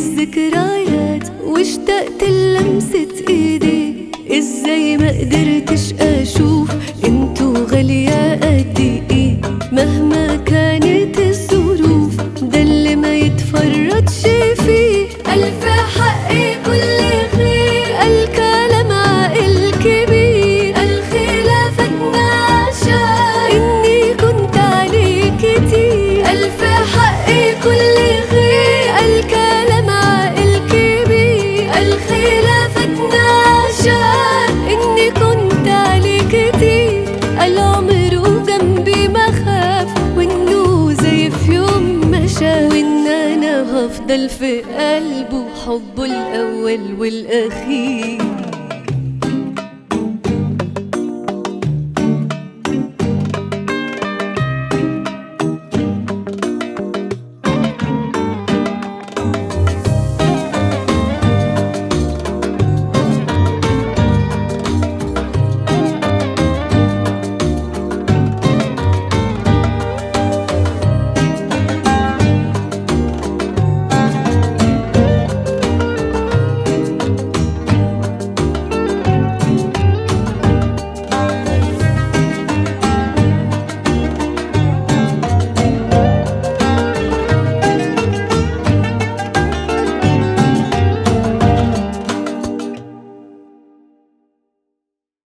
الذكريات واشتقت للمسة ايدي ازاي ما قدرتش اشوف انتو غالية قد ايه مهما كانت الظروف ده اللي ما يتفرطش فيه الف حق كل خير الكلام عقل كبير الخلافة نعشى اني كنت عليك كتير الف حق كل خير الكلام عقل كبير الخلافة نعشى اني كنت عليك كتير العمر جنبي ما خاف وانه زي في يوم ما شاف وان انا هفضل في قلبه حبه الاول والاخير